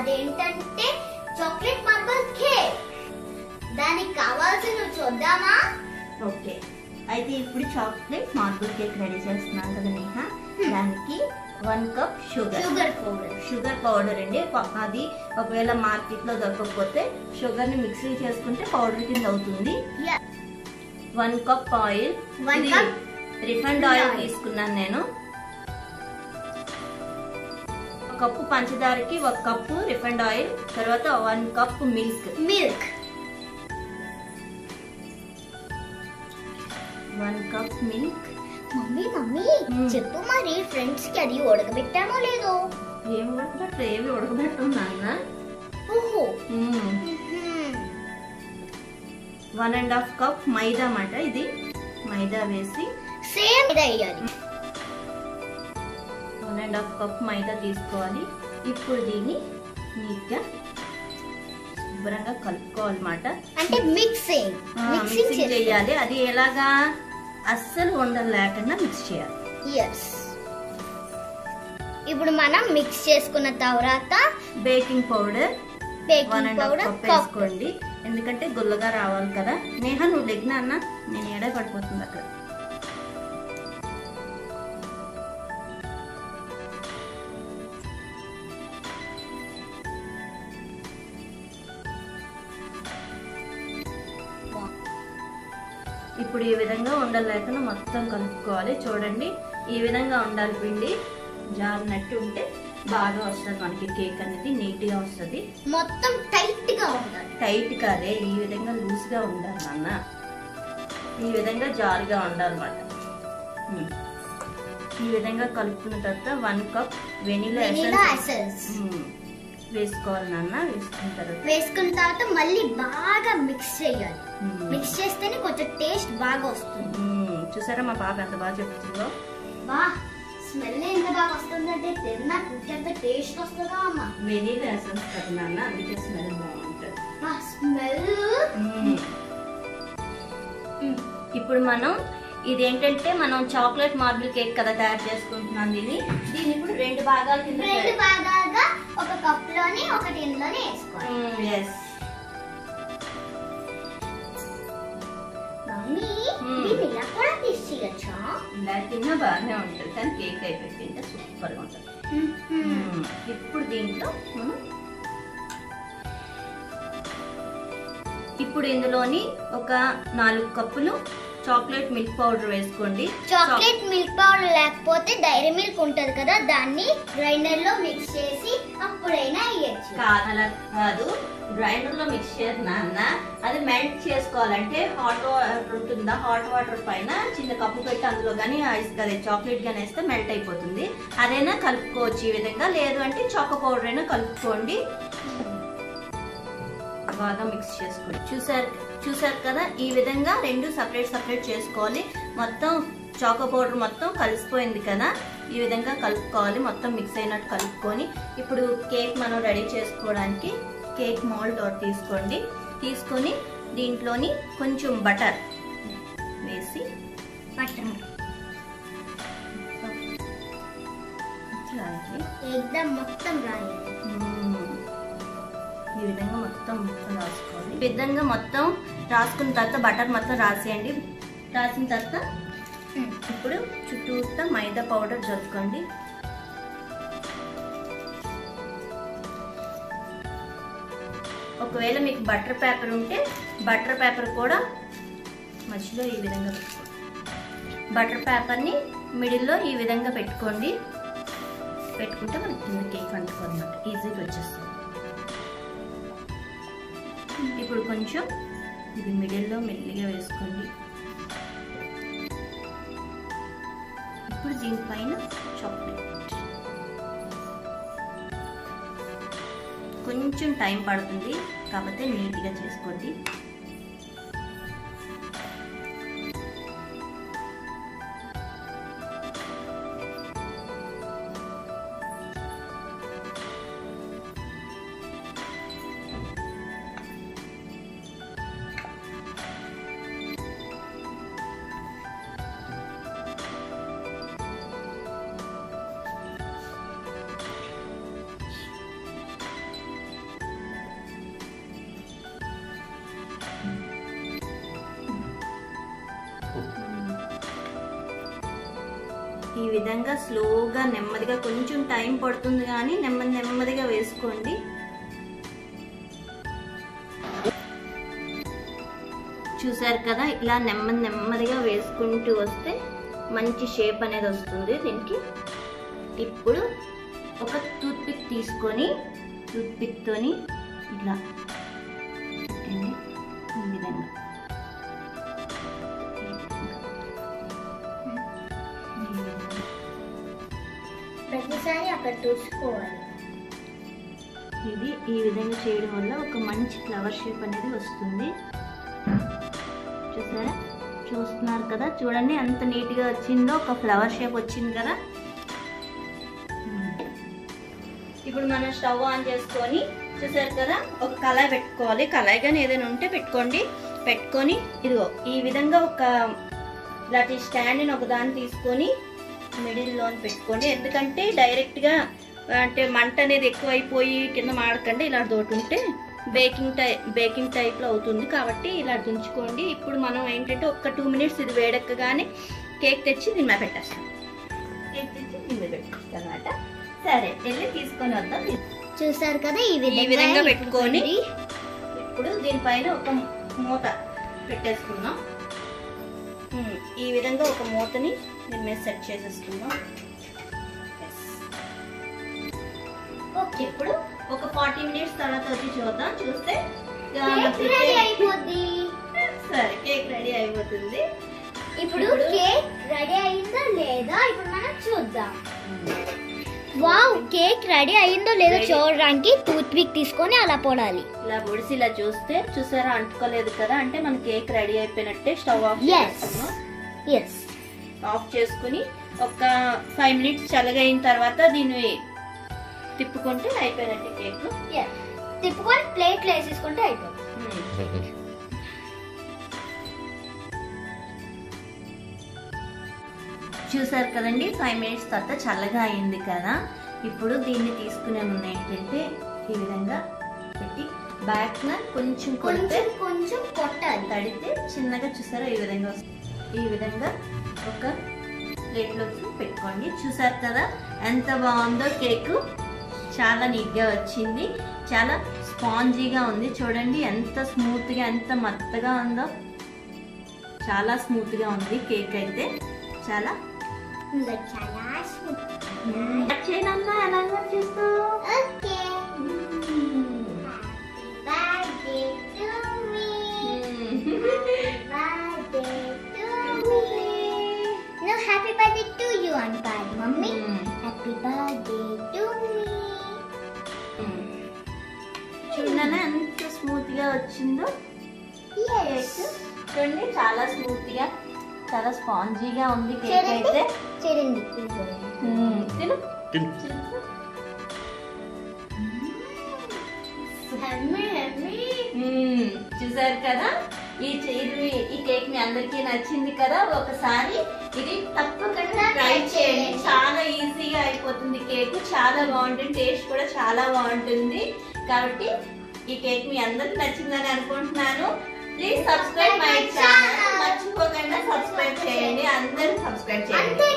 అదేంటంటే chocolate marble cake దానికి కావాల్సినవి చూద్దామా ఓకే అయితే ఇప్పుడు చాక్లెట్ మార్బుల్ కేక్ రెడీ చేస్తున్నాం కదా నేహ దానికి one cup sugar sugar powder sugar powder అండి ప- అది ఒకవేళ మార్కెట్ లో దొరకకపోతే షుగర్ ని మిక్సీ చేసుకుంటే పౌడర్ కింద అవుతుంది one cup oil One cup refined oil oil. తీసుకున్నాను నేను ఒక కప్పు పంచదారకి ఒక కప్పు రిఫైండ్ ఆయిల్ తర్వాత one cup milk milk one cup milk mummy mummy Hmm. చెప్పు మరి ఫ్రెండ్స్ కి అది ఉడకబెట్టామో లేదో ఏం ఉడకబెట్ట ఏవి ఉడకబెట్టున్నా ఓహో one and half cup maida అన్నమాట ఇది మైదా వేసి సేమ్ ఇది అయ్యాలి one and half cup maida తీసుకోవాలి ఇప్పుడు దీన్ని నీట్గా శుభ్రంగా కలుపుకోవాలన్నమాట అంటే మిక్సింగ్ మిక్సింగ్ మిక్సింగ్ చేయాలి అది ఎలాగా అస్సలు ఉండలు లేకుండా మిక్స్ చేయాలి ఎస్ ఇప్పుడు మనం మిక్స్ చేసుకున్న తర్వాత baking powder one baking and half powder cup cup వేసుకోండి ఎందుకంటే గుల్లగా రావాలి కదా నేహ నువ్వు లెగ్న అన్న నేను ఏడే పడిపోతుంది అక్కడ ఇప్పుడు ఈ విధంగా ఉండలు లేకుండా మొత్తం కలుపుకోవాలి చూడండి ఈ విధంగా ఉండాలి పిండి జారినట్టు ఉంటే బాగా వస్తుంది మనకి కేక్ అనేది నీట్గా వస్తుంది మొత్తం టైట్ గా ఉండాలి టైట్ కాదే ఈ విధంగా లూజ్ గా ఉండాలి నాన్న ఈ విధంగా జారుగా ఉండాలన్నమాట ఉమ్. ఈ విధంగా కలుపుకున్న తర్వాత one cup vanilla vanilla essence వేసుకోవాలి నాన్న వేసుకున్న తర్వాత వేసుకున్న తర్వాత మళ్ళీ బాగా మిక్స్ చేయాలి ఉమ్. మిక్స్ చేస్తేనే కొంచెం టేస్ట్ బాగా వస్తుంది ఉమ్. చూసారా మా పాప ఎంత బాగా చెప్తుందో వా స్మెల్ ఎంత బాగా వస్తుందంటే తిన్నా ఎంత టేస్ట్ వస్తుందా అమ్మ వెనీలా ఎసెన్స్ కదా నాన్న అందుకే స్మెల్ బాగుంటుంది వా స్మెల్ ఉమ్. ఇప్పుడు మనం ఇదేంటంటే మనం చాక్లెట్ మార్బుల్ కేక్ కదా తయారు చేసుకుంటున్నాం దీన్ని దీన్ని ఇప్పుడు రెండు భాగాల కింద రెండు భాగాలుగా ఒక కప్ లోని ఒక టిన్ లోని వేసుకోవాలి ఎస్ మమ్మీ Hmm. దీన్ని ఇలా కూడా తీసి చేయొచ్చా ఇలా తిన్నా బాగానే ఉంటుంది కానీ కేక్ అయిపోయి తింటే సూపర్గా ఉంటుంది మ్మ్. ఇప్పుడు దీంట్లో మనం ఇప్పుడు ఇందులోని ఒక నాలుగు కప్పులు చాక్లెట్ మిల్క్ పౌడర్ వేసుకోండి చాక్లెట్ మిల్క్ పౌడర్ లేకపోతే డైరీ మిల్క్ ఉంటది కదా దాన్ని గ్రైండర్ లో మిక్స్ చేసి అప్పుడైనా వేయచ్చు కా- అలా కాదు గ్రైండర్ లో మిక్స్ చేసిన నాన్న అది మెల్ట్ చేసుకోవాలంటే హాట్ వాటర్ ఉంటుందా హాట్ వాటర్ పైన చిన్న కప్పు పెట్టి అందులో కానీ ఐస్ అదే చాక్లెట్ కానీ వేస్తే మెల్ట్ అయిపోతుంది అదైనా కలుపుకోవచ్చు ఈ విధంగా లేదు అంటే చాకో పౌడర్ అయినా కలుపుకోండి బాగా మిక్స్ చేసుకోండి చూసారు చూసారు కదా ఈ విధంగా రెండు సపరేట్ సపరేట్ చేసుకోవాలి మొత్తం చాకో పౌడర్ మొత్తం కలిసిపోయింది కదా ఈ విధంగా కలుపుకోవాలి మొత్తం మిక్స్ అయినట్టు కలుపుకొని ఇప్పుడు కేక్ మనం రెడీ చేసుకోవడానికి కేక్ మౌల్డ్ ఒకటి తీసుకోండి తీసుకొని దీంట్లోని కొంచెం బటర్ వేసి బటర్ రాయాలి. ఎగ్దమ్ మొత్తం రాయాలి మ్మ్. ఈ విధంగా మొత్తం మొత్తం రాసుకోవాలి ఈ విధంగా మొత్తం రాసుకున్న తర్వాత బటర్ మొత్తం రాసేయండి రాసిన తర్వాత ఇప్పుడు చుట్టూతా మైదా పౌడర్ జరుపుకోండి ఒకవేళ మీకు బటర్ పేపర్ ఉంటే బటర్ పేపర్ కూడా మధ్యలో ఈ విధంగా పెట్టుకోండి బటర్ పేపర్ని మిడిల్లో ఈ విధంగా పెట్టుకోండి పెట్టుకుంటే మనకి కింద కేక్ అంటుకోనమాట ఈజీగా వచ్చేస్తుంది ఇప్పుడు కొంచెం ఇది మిడిల్లో మెల్లిగా వేసుకోండి ఇప్పుడు దీనిపైన చాక్లెట్ కొంచెం టైం పడుతుంది కాకపోతే నీట్గా చేసుకోండి ఈ విధంగా స్లోగా నెమ్మదిగా కొంచెం టైం పడుతుంది కానీ నెమ్మది నెమ్మదిగా వేసుకోండి చూసారు కదా ఇలా నెమ్మది నెమ్మదిగా వేసుకుంటూ వస్తే మంచి షేప్ అనేది వస్తుంది దీనికి ఇప్పుడు ఒక టూత్ పిక్ తీసుకొని టూత్ పిక్తోని ఇట్లా పెట్టండి ఈ విధంగా ఈ విధంగా. ప్రతిసారి అక్కడ చూసుకోవాలి ఇది ఈ విధంగా చేయడం వల్ల ఒక మంచి ఫ్లవర్ షేప్ అనేది వస్తుంది చూసారా చూస్తున్నారు కదా చూడండి ఎంత నీట్గా వచ్చిందో ఒక ఫ్లవర్ షేప్ వచ్చింది కదా ఇప్పుడు మనం స్టవ్ ఆన్ చేసుకొని చూసారు కదా ఒక కళాయి పెట్టుకోవాలి కళాయి కానీ ఏదైనా ఉంటే పెట్టుకోండి పెట్టుకొని ఇదిగో ఈ విధంగా ఒక ఇలాంటి స్టాండ్ని ఒక దాన్ని తీసుకొని మిడిల్లో పెట్టుకోండి ఎందుకంటే డైరెక్ట్గా అంటే మంట అనేది ఎక్కువ అయిపోయి కింద మాడకండి ఇలా తోటి ఉంటే బేకింగ్ టై బేకింగ్ టైప్లో అవుతుంది కాబట్టి ఇలా తుంచుకోండి ఇప్పుడు మనం ఏంటంటే ఒక్క టూ మినిట్స్ ఇది వేడెక్కగానే కేక్ తెచ్చి దీని మీద పెట్టేస్తాం కేక్ తెచ్చి దీని మీద పెట్టేస్తాం అనమాట సరే వెళ్ళి తీసుకొని వద్దాం చూసారు కదా ఈ ఈ విధంగా విధంగా పెట్టుకొని ఇప్పుడు దీనిపైన ఒక మూత పెట్టేసుకుందాం ఉమ్, ఈ విధంగా ఒక మూతని దీని మీద సెట్ చేసేసుకుందాం Yes. ఓకే ఇప్పుడు ఒక ఫార్టీ మినిట్స్ తర్వాత వచ్చి చూద్దాం చూస్తే ఆ, కేక్ రెడీ అయిపోద్ది సరే కేక్ రెడీ అయిపోతుంది ఇప్పుడు ఇప్పుడు- కేక్ రెడీ అయిందా లేదా ఇప్పుడు మనం చూద్దాం వావ్ కేక్ రెడీ అయిందో లేదో Ready. చూడడానికి టూత్ పిక్ తీసుకొని అలా పొడాలి ఇలా పొడిసి ఇలా చూస్తే చూసారా అంటుకోలేదు కదా అంటే మన కేక్ రెడీ అయిపోయినట్టే స్టవ్ ఆఫ్ Yes. చేసుకున్నాం ఎస్ ఆఫ్ చేసుకుని ఒక ఫైవ్ మినిట్స్ చల్లగైన తర్వాత దీన్ని తిప్పుకుంటే అయిపోయినట్టు కేక్ తిప్పుకొని ప్లేట్లో వేసేసుకుంటే అయిపోతుంది చూసారు కదండి ఫైవ్ మినిట్స్ తర్వాత చల్లగా అయింది కదా ఇప్పుడు దీన్ని తీసుకునే ముందు ఏంటంటే ఈ విధంగా పెట్టి బ్యాక్ కొంచెం కొడితే కొంచెం కొంచెం కొట్టాలి తడితే చిన్నగా చూసారా ఈ విధంగా వస్తుంది ఈ విధంగా ఒక ప్లేట్లోకి పెట్టుకోండి చూసారు కదా ఎంత బాగుందో కేక్ చాలా నీట్గా వచ్చింది చాలా స్పాంజీగా ఉంది చూడండి ఎంత స్మూత్గా ఎంత మెత్తగా ఉందో చాలా స్మూత్గా ఉంది కేక్ అయితే చాలా ఇంకా చాలా కట్ చేయనన్నా ఎలా కట్ చేస్తావు okay birthday to me birthday to me నువ్వు హ్యాపీ బర్త్డే టు యూ అంటారు mummy happy birthday to me చూడనా ఎంత స్మూత్ గా వచ్చిందో కేక్ చూడండి చాలా స్మూత్ గా చాలా స్పాంజీగా ఉంది కేక్ అయితే చూడండి మ్మ్. తిను హమ్మీ హమ్మీ మ్మ్. చూసారు కదా ఈ చ- ఇది ఈ కేక్ మీ అందరికీ నచ్చింది కదా ఒకసారి ఇది తప్పకుండా ట్రై చేయండి చాలా ఈజీగా అయిపోతుంది కేక్ చాలా బాగుంటుంది టేస్ట్ కూడా చాలా బాగుంటుంది కాబట్టి ఈ కేక్ మీ అందరికి నచ్చిందని అనుకుంటున్నాను ప్లీజ్ సబ్స్క్రైబ్ మై ఛానల్ మర్చిపోకుండా సబ్స్క్రైబ్ చేయండి అందరూ సబ్స్క్రైబ్ చేయండి అంతే